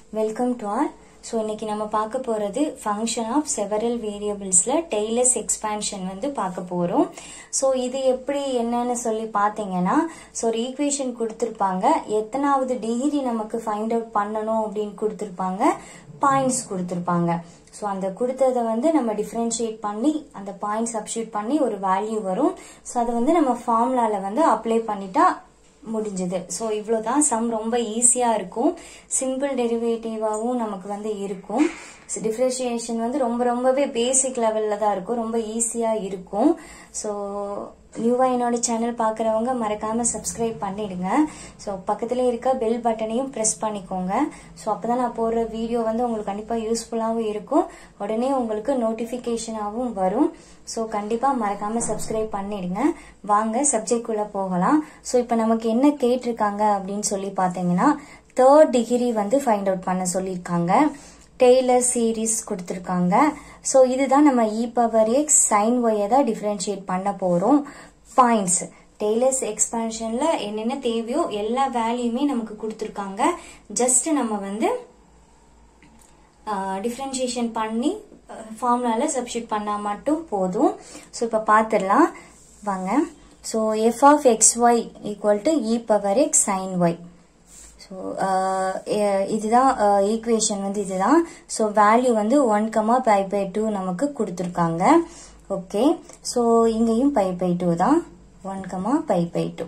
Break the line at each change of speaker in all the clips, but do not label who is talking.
welcome to all so இன்னைக்கு நம்ம பார்க்க போகிறது ஃபங்க்ஷன் ஆஃப் செவரல் வேரியபிள்ஸில் டெய்லர்ஸ் எக்ஸ்பேன்ஷன் வந்து பார்க்க போகிறோம் ஸோ இது எப்படி என்னன்னு சொல்லி பார்த்தீங்கன்னா ஸோ ஒரு ஈக்குவேஷன் கொடுத்துருப்பாங்க எத்தனாவது டிகிரி நமக்கு ஃபைண்ட் அவுட் பண்ணணும் அப்படின்னு கொடுத்துருப்பாங்க பாயிண்ட்ஸ் கொடுத்துருப்பாங்க ஸோ அந்த கொடுத்ததை வந்து நம்ம டிஃப்ரென்ஷியேட் பண்ணி அந்த பாயிண்ட் சப்ஸ்டியூட் பண்ணி ஒரு வேல்யூ வரும் ஸோ அதை வந்து நம்ம ஃபார்முலாவில் வந்து அப்ளை பண்ணிட்டா முடிஞ்சது ஸோ இவ்வளோதான் சம் ரொம்ப ஈஸியாக இருக்கும் சிம்பிள் டெரிவேட்டிவாகவும் நமக்கு வந்து இருக்கும் டிஃப்ரென்ஷியேஷன் வந்து ரொம்ப ரொம்பவே பேசிக் லெவலில் தான் இருக்கும் ரொம்ப ஈஸியாக இருக்கும் ஸோ நியூவாக என்னோட சேனல் பார்க்குறவங்க மறக்காமல் சப்ஸ்கிரைப் பண்ணிடுங்க ஸோ பக்கத்தில் இருக்க பெல் பட்டனையும் ப்ரெஸ் பண்ணிக்கோங்க ஸோ அப்போ தான் நான் போடுற வீடியோ வந்து உங்களுக்கு கண்டிப்பாக யூஸ்ஃபுல்லாகவும் இருக்கும் உடனே உங்களுக்கு நோட்டிஃபிகேஷனாகவும் வரும் ஸோ கண்டிப்பாக மறக்காமல் சப்ஸ்கிரைப் பண்ணிடுங்க வாங்க சப்ஜெக்ட்குள்ளே போகலாம் ஸோ இப்போ நமக்கு என்ன கேட்டிருக்காங்க அப்படின்னு சொல்லி பார்த்தீங்கன்னா தேர்ட் டிகிரி வந்து ஃபைண்ட் அவுட் பண்ண சொல்லியிருக்காங்க டெய்லர் சீரீஸ் கொடுத்துருக்காங்க ஸோ இதுதான் நம்ம இ பவர் எக்ஸ் சைன் ஒய்யை தான் டிஃப்ரென்ஷியேட் பண்ண போகிறோம் பாயிண்ட்ஸ் டெய்லர்ஸ் எக்ஸ்பான்ஷனில் என்னென்ன தேவையோ எல்லா வேல்யூமே நமக்கு கொடுத்துருக்காங்க ஜஸ்ட் நம்ம வந்து டிஃப்ரென்ஷியேஷன் பண்ணி ஃபார்முலாவில் சப்ஸ்டியூட் பண்ணால் மட்டும் போதும் ஸோ இப்போ பார்த்துடலாம் வாங்க so f of x y equal to e power x sine y so இதுதான் ஈக்குவேஷன் வந்து இதுதான் ஸோ வேல்யூ வந்து one comma pi by two நமக்கு கொடுத்துருக்காங்க ஓகே ஸோ இங்கேயும் பை பை டூ தான் one comma pi by two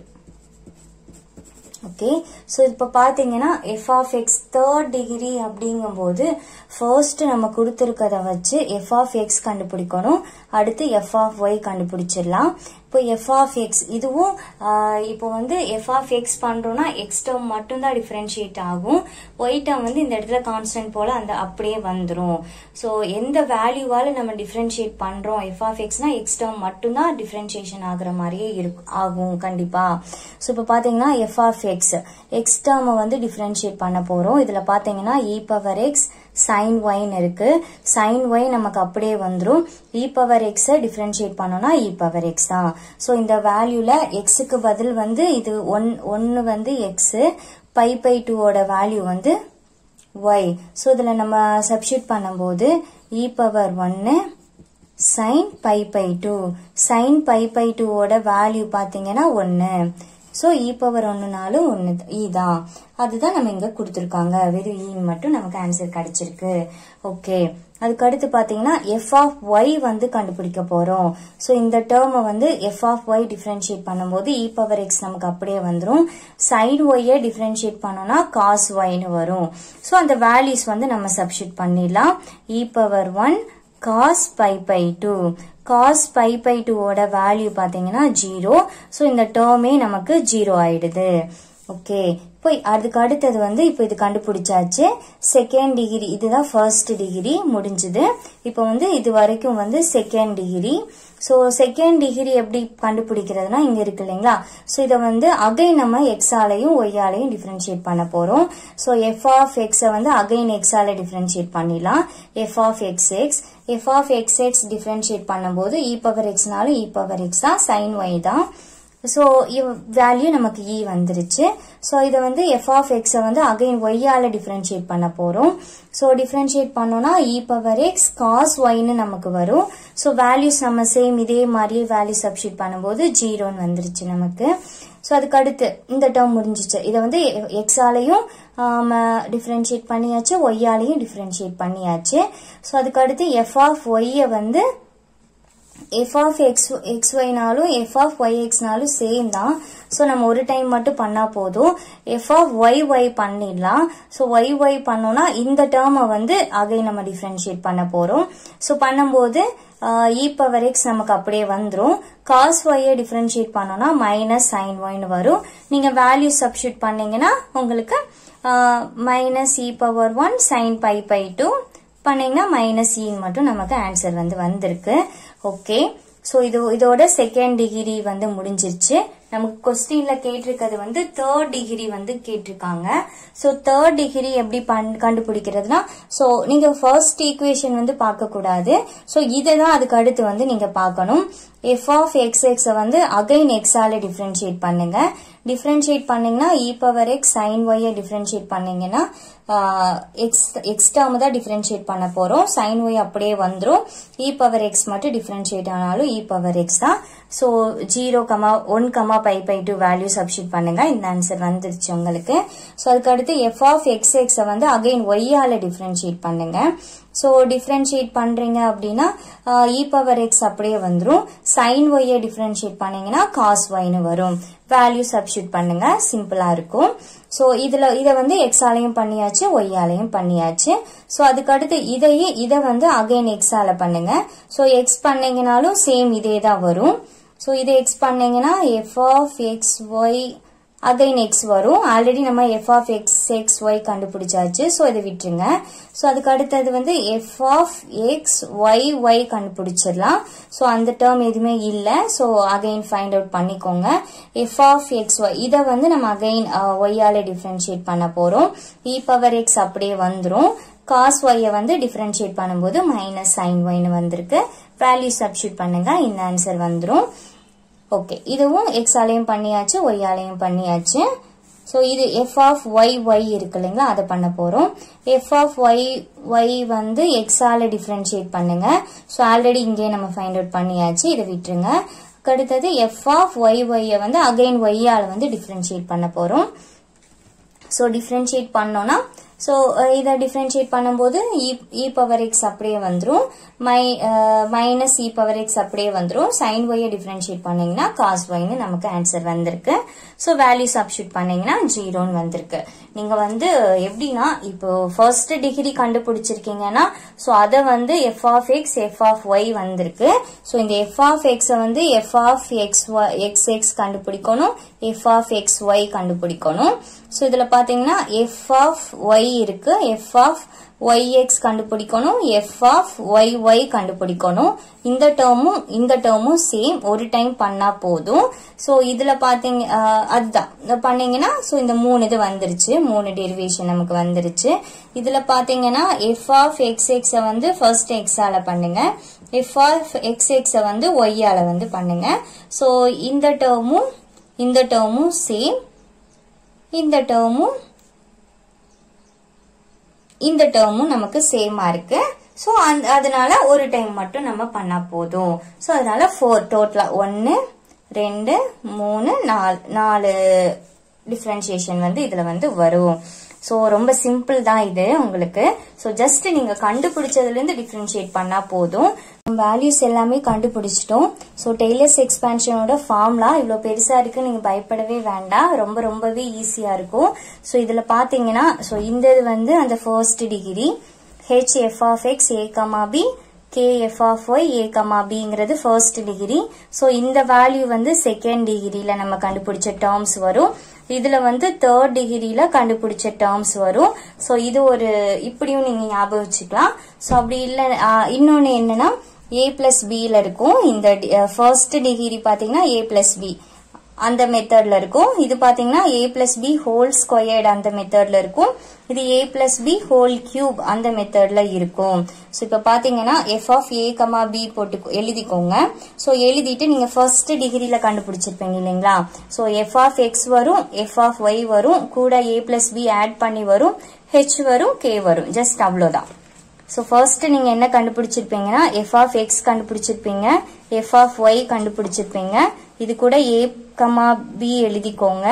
okay so இப்போ பார்த்தீங்கன்னா f of x third degree அப்படிங்கும்போது ஃபர்ஸ்ட் நம்ம கொடுத்துருக்கத வச்சு எஃப் ஆஃப் எக்ஸ் கண்டுபிடிக்கணும் அடுத்து எஃப் ஆஃப் ஒய் கண்டுபிடிச்சிடலாம் இப்போ எஃப் ஆஃப் எக்ஸ் இதுவும் இப்போ வந்து எஃப் ஆஃப் எக்ஸ் பண்றோம்னா எக்ஸ் டேர்ம் மட்டும்தான் டிஃபரன்ஷியேட் ஆகும் ஒய் டேர்ம் வந்து இந்த இடத்துல கான்ஸ்டன்ட் போல அந்த அப்படியே வந்துடும் ஸோ எந்த வேல்யூவால நம்ம டிஃபரன்ஷியேட் பண்றோம் எஃப் ஆஃப் எக்ஸ்னா எக்ஸ் டேர்ம் மட்டும்தான் டிஃபரன்ஷியேஷன் ஆகுற மாதிரியே இருக்கும் ஆகும் கண்டிப்பா ஸோ இப்போ பாத்தீங்கன்னா எஃப் ஆஃப் எக்ஸ் எக்ஸ் டேர்மை வந்து டிஃபரன்ஷியேட் பண்ண போறோம் இதுல பாத்தீங்கன்னா இ பவர் எக்ஸ் சைன் ஒய்னு இருக்கு சைன் ஒய் நமக்கு அப்படியே வந்துடும் இ பவர் எக்ஸை டிஃப்ரென்ஷியேட் பண்ணோம்னா இ பவர் எக்ஸ் தான் ஸோ இந்த வேல்யூல எக்ஸுக்கு பதில் வந்து இது ஒன் ஒன்று வந்து எக்ஸ் பை பை டூவோட வேல்யூ வந்து ஒய் ஸோ இதில் நம்ம சப்ஸ்டியூட் பண்ணும்போது இ பவர் ஒன்று sine pi by two sine pi by டூவோட வேல்யூ பார்த்தீங்கன்னா ஒன்று ஸோ இ பவர் ஒன்றுனாலும் ஒன்று இ தான் அதுதான் நம்ம இங்கே கொடுத்துருக்காங்க வெறும் இன்னு மட்டும் நமக்கு ஆன்சர் கிடைச்சிருக்கு ஓகே அதுக்கு அடுத்து பார்த்தீங்கன்னா எஃப் ஆஃப் ஒய் வந்து கண்டுபிடிக்க போகிறோம் ஸோ இந்த டேர்மை வந்து எஃப் ஆஃப் ஒய் டிஃப்ரென்ஷியேட் பண்ணும்போது இ பவர் எக்ஸ் நமக்கு அப்படியே வந்துடும் சைடு ஒய்யை டிஃப்ரென்ஷியேட் பண்ணோம்னா காஸ் ஒய்னு வரும் ஸோ அந்த வேல்யூஸ் வந்து நம்ம சப்ஸ்டியூட் பண்ணிடலாம் e power one cos pi by two cos pi by டூவோட வேல்யூ பார்த்தீங்கன்னா ஜீரோ ஸோ இந்த டேர்மே நமக்கு ஜீரோ ஆயிடுது ஓகே இப்போ அதுக்கு அடுத்தது வந்து இப்போ இது கண்டுபிடிச்சாச்சு செகண்ட் டிகிரி இதுதான் ஃபர்ஸ்ட் டிகிரி முடிஞ்சுது இப்போ வந்து இது வரைக்கும் வந்து second degree so second degree எப்படி கண்டுபிடிக்கிறதுனா இங்க இருக்கு இல்லைங்களா ஸோ இதை வந்து அகைன் நம்ம எக்ஸாலையும் ஒய்யாலையும் டிஃபரன்ஷியேட் பண்ண போறோம் ஸோ எஃப் ஆஃப் எக்ஸை வந்து அகைன் எக்ஸால டிஃபரன்ஷியேட் பண்ணிடலாம் f of x x f of x x differentiate பண்ணும்போது இ பவர் எக்ஸ்னாலும் இ பவர் எக்ஸ் தான் சைன் ஒய் தான் ஸோ வேல்யூ நமக்கு இ வந்துருச்சு ஸோ இதை வந்து எஃப் ஆஃப் எக்ஸை வந்து அகைன் ஒய்யால டிஃப்ரென்ஷியேட் பண்ண போகிறோம் ஸோ டிஃப்ரென்ஷியேட் பண்ணோம்னா இ பவர் எக்ஸ் காஸ் ஒய்னு நமக்கு வரும் ஸோ வேல்யூஸ் நம்ம சேம் இதே மாதிரியே வேல்யூ சப்ஸ்டியூட் பண்ணும்போது ஜீரோன்னு வந்துருச்சு நமக்கு ஸோ அதுக்கு அடுத்து இந்த டேர்ம் முடிஞ்சிச்சு இதை வந்து எக்ஸாலையும் டிஃப்ரென்ஷியேட் பண்ணியாச்சு ஒய்யாலையும் டிஃப்ரென்ஷியேட் பண்ணியாச்சு ஸோ அதுக்கு அடுத்து எஃப் ஆஃப் ஒய்யை வந்து எஃப் ஆஃப் எக்ஸ் எக்ஸ் ஒய்னாலும் எஃப் ஆஃப் ஒய் எக்ஸ்னாலும் சேம் தான் ஸோ நம்ம ஒரு டைம் மட்டும் பண்ணா போதும் எஃப் ஆஃப் ஒய் ஒய் பண்ணிடலாம் ஸோ ஒய் ஒய் பண்ணோம்னா இந்த டேர்மை வந்து அகை நம்ம டிஃப்ரென்ஷியேட் பண்ண போறோம் ஸோ பண்ணும்போது இ பவர் எக்ஸ் நமக்கு அப்படியே வந்துடும் காஸ் ஒய்யை டிஃப்ரென்ஷியேட் பண்ணோம்னா மைனஸ் சைன் ஒய்னு வரும் நீங்க வேல்யூ சப்ஸ்டியூட் பண்ணீங்கன்னா உங்களுக்கு minus e power one sine pi by two பண்ணீங்கன்னா மைனஸ் இன்னு மட்டும் நமக்கு ஆன்சர் வந்து வந்திருக்கு ஓகே ஸோ இது இதோட செகண்ட் டிகிரி வந்து முடிஞ்சிருச்சு நமக்கு கொஸ்டின்ல கேட்டிருக்கிறது வந்து தேர்ட் டிகிரி வந்து கேட்டிருக்காங்க ஸோ தேர்ட் டிகிரி எப்படி பண் கண்டுபிடிக்கிறதுனா ஸோ நீங்க ஃபர்ஸ்ட் ஈக்குவேஷன் வந்து பார்க்க கூடாது ஸோ இதை தான் அதுக்கு அடுத்து வந்து நீங்க பார்க்கணும் எஃப் ஆஃப் எக்ஸ் எக்ஸை வந்து அகைன் எக்ஸால டிஃபரன்ஷியேட் பண்ணுங்க டிஃபரன்ஷியேட் பண்ணீங்கன்னா இ பவர் எக்ஸ் சைன் ஒய்யை டிஃபரன்ஷியேட் பண்ணீங்கன்னா எக்ஸ் எக்ஸ் டேர்ம் தான் டிஃபரன்ஷியேட் பண்ண போறோம் சைன் ஒய் அப்படியே வந்துரும் இ பவர் எக்ஸ் மட்டும் டிஃபரன்ஷியேட் ஆனாலும் இ பவர் எக்ஸ் தான் so zero comma one comma pi by two value substitute பண்ணுங்க இந்த ஆன்சர் வந்துருச்சு உங்களுக்கு ஸோ அதுக்கு அடுத்து எஃப் ஆஃப் எக்ஸ் எக்ஸை வந்து அகைன் ஒய்யால டிஃபரன்ஷியேட் பண்ணுங்க ஸோ டிஃபரன்ஷியேட் பண்றீங்க அப்படின்னா இ பவர் எக்ஸ் அப்படியே வந்துடும் சைன் ஒய்யை டிஃபரன்ஷியேட் பண்ணீங்கன்னா காஸ் ஒய்னு வரும் வேல்யூ சப்ஸ்டியூட் பண்ணுங்க சிம்பிளா இருக்கும் ஸோ இதுல இதை வந்து எக்ஸாலையும் பண்ணியாச்சு ஒய்யாலையும் பண்ணியாச்சு ஸோ அதுக்கு அடுத்து இதையே இதை வந்து அகைன் எக்ஸால பண்ணுங்க ஸோ எக்ஸ் பண்ணீங்கனாலும் சேம் இதே தான் வரும் ஸோ இதை எக்ஸ் பண்ணீங்கன்னா f of x y again x வரும் ஆல்ரெடி நம்ம f of x x y கண்டுபிடிச்சாச்சு ஸோ இதை விட்டுருங்க ஸோ அதுக்கு அடுத்தது வந்து f of x y y கண்டுபிடிச்சிடலாம் ஸோ அந்த டேர்ம் எதுவுமே இல்லை ஸோ அகைன் ஃபைண்ட் அவுட் பண்ணிக்கோங்க எஃப் ஆஃப் எக்ஸ் ஒய் இதை வந்து நம்ம அகைன் ஒய்யால டிஃபரன்ஷியேட் பண்ண போறோம் இ பவர் எக்ஸ் அப்படியே வந்துடும் காஸ் ஒய்யை வந்து டிஃபரன்ஷியேட் பண்ணும்போது மைனஸ் சைன் ஒய்னு வந்திருக்கு வேல்யூ சப்ஸ்டியூட் பண்ணுங்க இந்த ஆன்சர் வந்துடும் ஓகே இதுவும் எக்ஸாலையும் பண்ணியாச்சு ஒய்யாலையும் பண்ணியாச்சு ஸோ இது எஃப் ஆஃப் ஒய் ஒய் இருக்கு இல்லைங்களா அதை பண்ண போகிறோம் எஃப் ஆஃப் ஒய் ஒய் வந்து எக்ஸால டிஃப்ரென்ஷியேட் பண்ணுங்க ஸோ ஆல்ரெடி இங்கே நம்ம ஃபைண்ட் அவுட் பண்ணியாச்சு இதை விட்டுருங்க அடுத்தது எஃப் ஆஃப் ஒய் ஒய்யை வந்து அகைன் ஒய்யால வந்து டிஃப்ரென்ஷியேட் பண்ண போகிறோம் ஸோ டிஃப்ரென்ஷியேட் பண்ணோம்னா ஸோ இதை டிஃப்ரென்ஷியேட் பண்ணும்போது இ பவர் எக்ஸ் அப்படியே வந்துடும் மை மைனஸ் இ பவர் எக்ஸ் அப்படியே வந்துடும் சைன் ஒய்யை டிஃப்ரென்ஷியேட் பண்ணீங்கன்னா காஸ் ஒய்னு நமக்கு ஆன்சர் வந்திருக்கு ஸோ வேல்யூ சப்ஸ்டியூட் பண்ணீங்கன்னா ஜீரோன்னு வந்திருக்கு நீங்க வந்து எப்படின்னா இப்போ ஃபர்ஸ்ட் டிகிரி கண்டுபிடிச்சிருக்கீங்கன்னா ஸோ அதை வந்து f of x f of y வந்திருக்கு ஸோ இந்த எஃப் ஆஃப் எக்ஸை வந்து f of x x x கண்டுபிடிக்கணும் எஃப் ஆஃப் எக்ஸ் ஒய் கண்டுபிடிக்கணும் ஸோ இதில் பார்த்தீங்கன்னா எஃப் ஆஃப் ஒய் இருக்கு எஃப் ஆஃப் ஒய் எக்ஸ் கண்டுபிடிக்கணும் எஃப் ஆஃப் ஒய் ஒய் கண்டுபிடிக்கணும் இந்த டேர்மும் இந்த டேர்மும் சேம் ஒரு டைம் பண்ணா போதும் ஸோ இதுல பாத்தீங்க அதுதான் பண்ணீங்கன்னா ஸோ இந்த மூணு இது வந்துருச்சு மூணு டெரிவேஷன் நமக்கு வந்துருச்சு இதுல பாத்தீங்கன்னா எஃப் ஆஃப் எக்ஸ் எக்ஸ வந்து ஃபர்ஸ்ட் எக்ஸால பண்ணுங்க எஃப் ஆஃப் எக்ஸ் எக்ஸ வந்து ஒய்யால வந்து பண்ணுங்க ஸோ இந்த டேர்மும் இந்த டேர்மும் சேம் இந்த டேர்மும் இந்த டேர்மும் நமக்கு சேமா இருக்கு ஸோ அதனால ஒரு டைம் மட்டும் நம்ம பண்ணா போதும் ஸோ அதனால ஃபோர் டோட்டலா ஒன்னு ரெண்டு மூணு நாலு நாலு டிஃபரன்சியேஷன் வந்து இதுல வந்து வரும் ஸோ ரொம்ப சிம்பிள் தான் இது உங்களுக்கு ஸோ ஜஸ்ட் நீங்க கண்டுபிடிச்சதுல இருந்து டிஃபரன்ஷியேட் பண்ணா போதும் வேல்யூஸ் எல்லாமே கண்டுபிடிச்சிட்டோம் ஸோ டெய்லர்ஸ் எக்ஸ்பேன்ஷனோட ஃபார்ம்லாம் இவ்வளோ பெருசா இருக்கு நீங்க பயப்படவே வேண்டாம் ரொம்ப ரொம்பவே ஈஸியா இருக்கும் ஸோ இதுல பாத்தீங்கன்னா ஸோ இந்த இது வந்து அந்த first degree h f of x a comma b k f of y a comma பிங்கிறது ஃபர்ஸ்ட் டிகிரி ஸோ இந்த வேல்யூ வந்து செகண்ட் டிகிரியில நம்ம கண்டுபிடிச்ச டேர்ம்ஸ் வரும் இதுல வந்து தேர்ட் டிகிரியில கண்டுபிடிச்ச டேர்ம்ஸ் வரும் ஸோ இது ஒரு இப்படியும் நீங்க ஞாபகம் வச்சுக்கலாம் ஸோ அப்படி இல்லை இன்னொன்னு என்னன்னா ஏ பிளஸ் பில இருக்கும் இந்த ஃபர்ஸ்ட் டிகிரி பாத்தீங்கன்னா ஏ பிளஸ் பி அந்த மெத்தட்ல இருக்கும் இது பாத்தீங்கன்னா a plus b whole squared அந்த மெத்தட்ல இருக்கும் இது a plus b whole cube அந்த மெத்தட்ல இருக்கும் ஸோ இப்போ பாத்தீங்கன்னா f of a comma b போட்டு எழுதிக்கோங்க ஸோ எழுதிட்டு நீங்க ஃபர்ஸ்ட் டிகிரியில கண்டுபிடிச்சிருப்பீங்க இல்லைங்களா ஸோ எஃப் ஆஃப் எக்ஸ் வரும் எஃப் ஆஃப் ஒய் வரும் கூட ஏ பிளஸ் பி ஆட் பண்ணி வரும் ஹெச் வரும் கே வரும் ஜஸ்ட் அவ்வளோதான் ஸோ ஃபர்ஸ்ட் நீங்க என்ன கண்டுபிடிச்சிருப்பீங்கன்னா எஃப் ஆஃப் எக்ஸ் கண்டுபிடிச்சிருப்பீங்க எஃப் ஆஃப் ஒய் கண்டுபிடிச்சிருப்பீங்க இது கூட ஏ கமா பி எழுதிக்கோங்க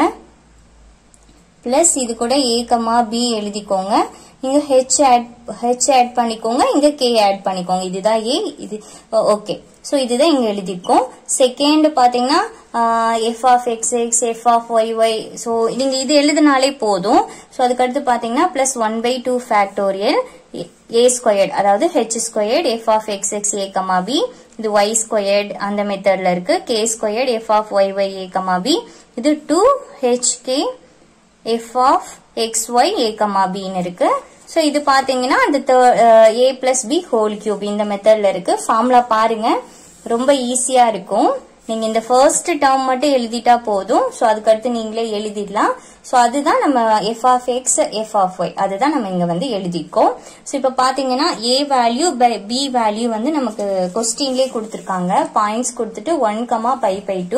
பிளஸ் இது கூட ஏ கமா பி எழுதிக்கோங்க இங்க ஹெச் ஆட் ஹெச் ஆட் பண்ணிக்கோங்க இங்க கே ஆட் பண்ணிக்கோங்க இதுதான் ஏ இது ஓகே ஸோ இதுதான் இங்க எழுதிருக்கோம் செகண்ட் பாத்தீங்கன்னா f of x x f of y y so நீங்க இது எழுதினாலே போதும் ஸோ அதுக்கடுத்து பாத்தீங்கன்னா plus one by two factorial a squared அதாவது h squared f of x x a comma b இது ஒய் ஸ்கொயர்ட் அந்த மெத்தட்ல இருக்கு k squared f of y y a comma b இது two h k f of x y a comma பின்னு இருக்கு so இது பாத்தீங்கன்னா அந்த a plus b whole cube இந்த மெத்தட்ல இருக்கு ஃபார்முலா பாருங்க ரொம்ப ஈஸியா இருக்கும் நீங்க இந்த ஃபர்ஸ்ட் டேர்ம் மட்டும் எழுதிட்டா போதும் ஸோ அதுக்கடுத்து நீங்களே எழுதிடலாம் ஸோ அதுதான் நம்ம f of x f of y அதுதான் நம்ம இங்க வந்து எழுதிக்கோம் ஸோ இப்போ பாத்தீங்கன்னா a value by b value வந்து நமக்கு கொஸ்டின்லேயே கொடுத்துருக்காங்க பாயிண்ட்ஸ் கொடுத்துட்டு one comma pi by two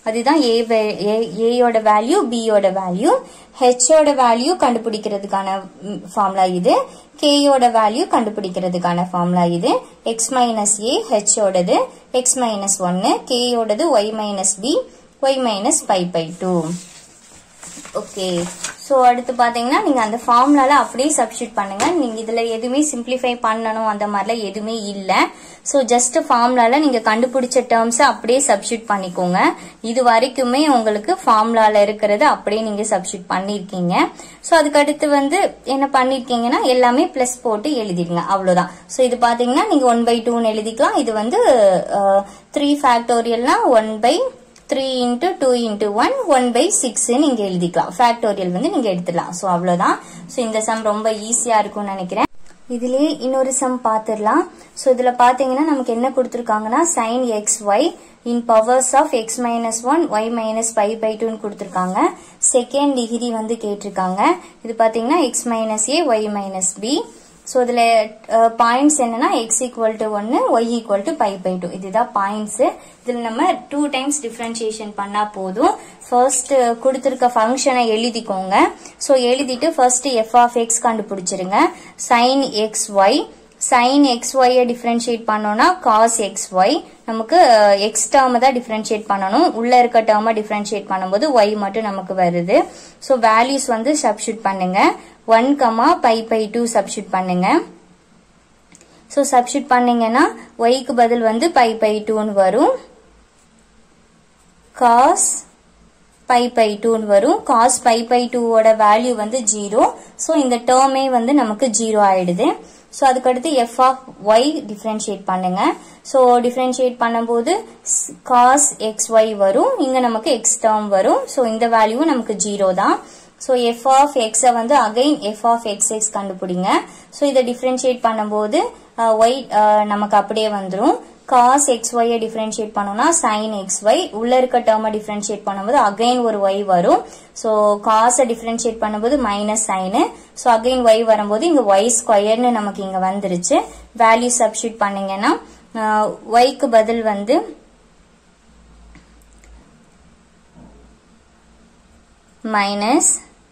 அதுதான் ஏ ஏயோட வேல்யூ பியோட வேல்யூ ஹெச்சோட வேல்யூ கண்டுபிடிக்கிறதுக்கான ஃபார்முலா இது கேயோட வேல்யூ கண்டுபிடிக்கிறதுக்கான ஃபார்முலா இது எக்ஸ் மைனஸ் ஏ ஹெச்சோடது எக்ஸ் மைனஸ் ஒன்னு கேயோடது y minus b y minus five by two okay so அடுத்து பார்த்தீங்கன்னா நீங்கள் அந்த ஃபார்முலால அப்படியே சப்ஸ்டியூட் பண்ணுங்க நீங்கள் இதில் எதுவுமே சிம்பிளிஃபை பண்ணணும் அந்த மாதிரிலாம் எதுவுமே இல்லை ஸோ ஜஸ்ட் ஃபார்முலால நீங்கள் கண்டுபிடிச்ச டேர்ம்ஸை அப்படியே சப்ஸ்டியூட் பண்ணிக்கோங்க இது வரைக்குமே உங்களுக்கு ஃபார்முலால இருக்கிறது அப்படியே நீங்கள் சப்ஸ்டியூட் பண்ணியிருக்கீங்க ஸோ அதுக்கு அடுத்து வந்து என்ன பண்ணியிருக்கீங்கன்னா எல்லாமே ப்ளஸ் போட்டு எழுதிடுங்க அவ்வளோதான் ஸோ இது பார்த்தீங்கன்னா நீங்கள் ஒன் பை டூன்னு எழுதிக்கலாம் இது வந்து த்ரீ ஃபேக்டோரியல்னா one by three into two into one one by six நீங்க எழுதிக்கலாம் ஃபேக்டோரியல் வந்து நீங்க எடுத்துடலாம் ஸோ அவ்வளோதான் ஸோ இந்த சம் ரொம்ப ஈஸியா இருக்கும்னு நினைக்கிறேன் இதுலயே இன்னொரு சம் பார்த்துடலாம் ஸோ இதுல பாத்தீங்கன்னா நமக்கு என்ன கொடுத்துருக்காங்கன்னா sine x y in powers of x minus one y minus five by டூன்னு கொடுத்துருக்காங்க செகண்ட் டிகிரி வந்து கேட்டிருக்காங்க இது பாத்தீங்கன்னா x minus a y minus b so இதில் பாயிண்ட்ஸ் என்னன்னா எக்ஸ் ஈக்குவல் டு ஒன்று y equal to pi by two இதுதான் பாயிண்ட்ஸ் இதில் நம்ம டூ டைம்ஸ் டிஃப்ரென்சியேஷன் பண்ணால் போதும் ஃபர்ஸ்ட் கொடுத்துருக்க ஃபங்க்ஷனை எழுதிக்கோங்க ஸோ எழுதிட்டு ஃபர்ஸ்ட் எஃப் ஆஃப் எக்ஸ் கண்டுபிடிச்சிருங்க sine x y sine x ஒய்யை டிஃப்ரென்ஷியேட் பண்ணோம்னா காஸ் எக்ஸ் ஒய் நமக்கு எக்ஸ் டேர்மை தான் டிஃப்ரென்ஷியேட் பண்ணணும் உள்ள இருக்க டேர்மை டிஃப்ரென்ஷியேட் பண்ணும்போது ஒய் மட்டும் நமக்கு வருது ஸோ வேல்யூஸ் வந்து சப்ஸ்டியூட் பண்ணுங்க one comma pi by two substitute பண்ணுங்க ஸோ சப்ஸ்டியூட் பண்ணீங்கன்னா ஒய்க்கு பதில் வந்து பை பை டூன்னு வரும் காஸ் பை பை டூன்னு வரும் காஸ் பை பை டூவோட வேல்யூ வந்து ஜீரோ ஸோ இந்த டேர்மே வந்து நமக்கு ஜீரோ ஆயிடுது ஸோ அதுக்கடுத்து எஃப் ஆஃப் ஒய் டிஃப்ரென்ஷியேட் பண்ணுங்க ஸோ டிஃப்ரென்ஷியேட் பண்ணும்போது காஸ் எக்ஸ் ஒய் வரும் இங்க நமக்கு எக்ஸ் டேர்ம் வரும் ஸோ இந்த வேல்யூ நமக்கு ஜீரோ தான் ஸோ எஃப் ஆஃப் எக்ஸை வந்து again f of x x கண்டுபிடிங்க ஸோ இதை டிஃப்ரென்ஷியேட் பண்ணும்போது ஒய் நமக்கு அப்படியே வந்துடும் காஸ் எக்ஸ் ஒய்யை டிஃப்ரென்ஷியேட் பண்ணோம்னா சைன் எக்ஸ் ஒய் உள்ள இருக்க டேர்மை டிஃப்ரென்ஷியேட் பண்ணும்போது அகைன் ஒரு ஒய் வரும் ஸோ காஸை டிஃப்ரென்ஷியேட் பண்ணும்போது minus sine so again y வரும்போது இங்க ஒய் ஸ்கொயர்னு நமக்கு இங்க வந்துருச்சு வேல்யூ சப்ஸ்டியூட் பண்ணீங்கன்னா ஒய்க்கு பதில் வந்து minus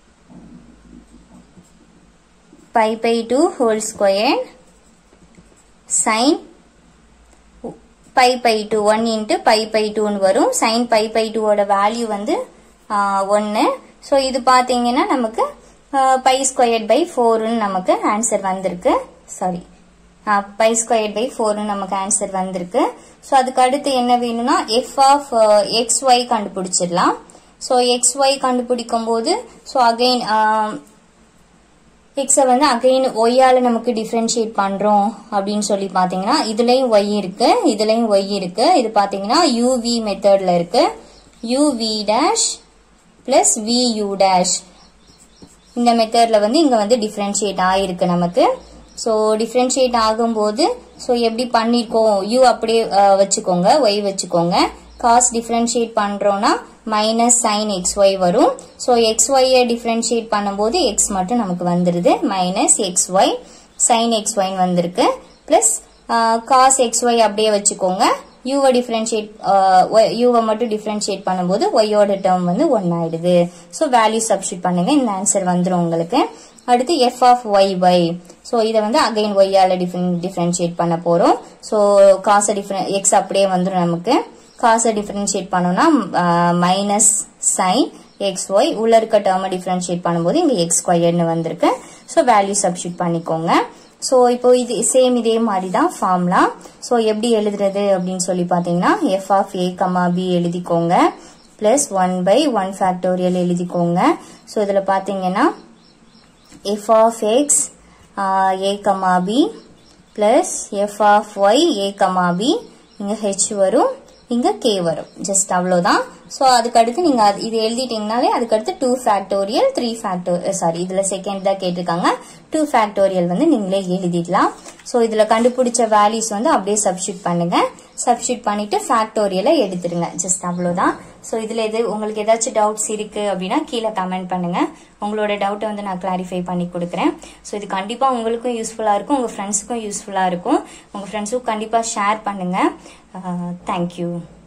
pi by 2 whole square sin pi by 2 1 into pi by 2 ன்னு வரும் sin pi by 2 ஓட வேல்யூ வந்து ஒன்று ஸோ இது பார்த்தீங்கன்னா நமக்கு பை ஸ்கொயர்ட் பை ஃபோர்னு நமக்கு ஆன்சர் வந்திருக்கு சாரி பை ஸ்கொயர்ட் பை ஃபோர்னு நமக்கு ஆன்சர் வந்திருக்கு ஸோ அதுக்கு அடுத்து என்ன வேணும்னா எஃப் ஆஃப் எக்ஸ் ஒய் கண்டுபிடிச்சிடலாம் ஸோ எக்ஸ் ஒய் கண்டுபிடிக்கும் போது ஸோ அகெயின் எக்ஸை வந்து அகைன் ஒய்யால நமக்கு டிஃப்ரென்ஷியேட் பண்றோம் அப்படின்னு சொல்லி பாத்தீங்கன்னா இதுலயும் ஒய் இருக்கு இதுலயும் ஒய் இருக்கு இது பாத்தீங்கன்னா யூவி மெத்தட்ல இருக்கு u v dash plus v u dash இந்த மெத்தட்ல வந்து இங்க வந்து டிஃப்ரென்ஷியேட் ஆயிருக்கு நமக்கு ஸோ டிஃப்ரென்ஷியேட் ஆகும்போது ஸோ எப்படி பண்ணிருக்கோம் யூ அப்படியே வச்சுக்கோங்க ஒய் வச்சுக்கோங்க காஸ் டிஃப்ரென்ஷியேட் பண்றோம்னா மைனஸ் சைன் எக்ஸ் ஒய் வரும் ஸோ எக்ஸ் ஒய்யை டிஃப்ரென்ஷியேட் பண்ணும்போது எக்ஸ் மட்டும் நமக்கு வந்துருது minus x y sine x ஒய்னு வந்திருக்கு பிளஸ் காஸ் எக்ஸ் ஒய் அப்படியே வச்சுக்கோங்க யூவை டிஃப்ரென்ஷியேட் யூவை மட்டும் டிஃப்ரென்ஷியேட் பண்ணும்போது ஒய்யோட டேர்ம் வந்து ஒன் ஆயிடுது ஸோ வேல்யூ சப்ஸ்டியூட் பண்ணுங்க இந்த ஆன்சர் வந்துடும் உங்களுக்கு அடுத்து f of y y so இதை வந்து அகைன் ஒய்யால டிஃப்ரென்ஷியேட் பண்ண போறோம் ஸோ காசை டிஃப்ரென் எக்ஸ் அப்படியே வந்துடும் நமக்கு காசை டிஃபரன்ஷியேட் பண்ணோம்னா மைனஸ் சைன் எக்ஸ் ஒய் உள்ள இருக்க டேர்மை டிஃபரன்ஷியேட் பண்ணும்போது இங்க எக்ஸ் ஸ்கொயர்னு வந்திருக்கு ஸோ வேல்யூ சப்ஸ்டியூட் பண்ணிக்கோங்க ஸோ இப்போ இது சேம் இதே மாதிரி தான் ஃபார்ம்லா ஸோ எப்படி எழுதுறது அப்படின்னு சொல்லி பார்த்தீங்கன்னா f of a comma b எழுதிக்கோங்க plus one by one factorial எழுதிக்கோங்க ஸோ இதில் பார்த்தீங்கன்னா f of x a comma b plus f of y a comma b இங்கே ஹெச் வரும் இங்க கே வரும் ஜஸ்ட் அவ்வளோதான் ஸோ அதுக்கடுத்து நீங்க இது எழுதிட்டீங்கனாலே அதுக்கடுத்து two factorial three factor sorry இதுல செகண்ட் தான் கேட்டிருக்காங்க டூ ஃபேக்டோரியல் வந்து நீங்களே எழுதிடலாம் ஸோ இதுல கண்டுபிடிச்ச வேல்யூஸ் வந்து அப்படியே சப்ஸ்டியூட் பண்ணுங்க சப்ஸ்டியூட் பண்ணிட்டு ஃபேக்டோரியலை எடுத்துருங்க ஜஸ்ட் அவ்வளோதான் ஸோ இதுல எது உங்களுக்கு ஏதாச்சும் டவுட்ஸ் இருக்கு அப்படின்னா கீழே கமெண்ட் பண்ணுங்க உங்களோட டவுட்டை வந்து நான் கிளாரிஃபை பண்ணி கொடுக்குறேன் ஸோ இது கண்டிப்பா உங்களுக்கும் யூஸ்ஃபுல்லா இருக்கும் உங்க ஃப்ரெண்ட்ஸுக்கும் யூஸ்ஃபுல்லா இருக்கும் உங்க ஃப்ரெண்ட்ஸுக்கும் கண்டிப்பா ஷேர் பண்ணுங்க தேங்க்யூ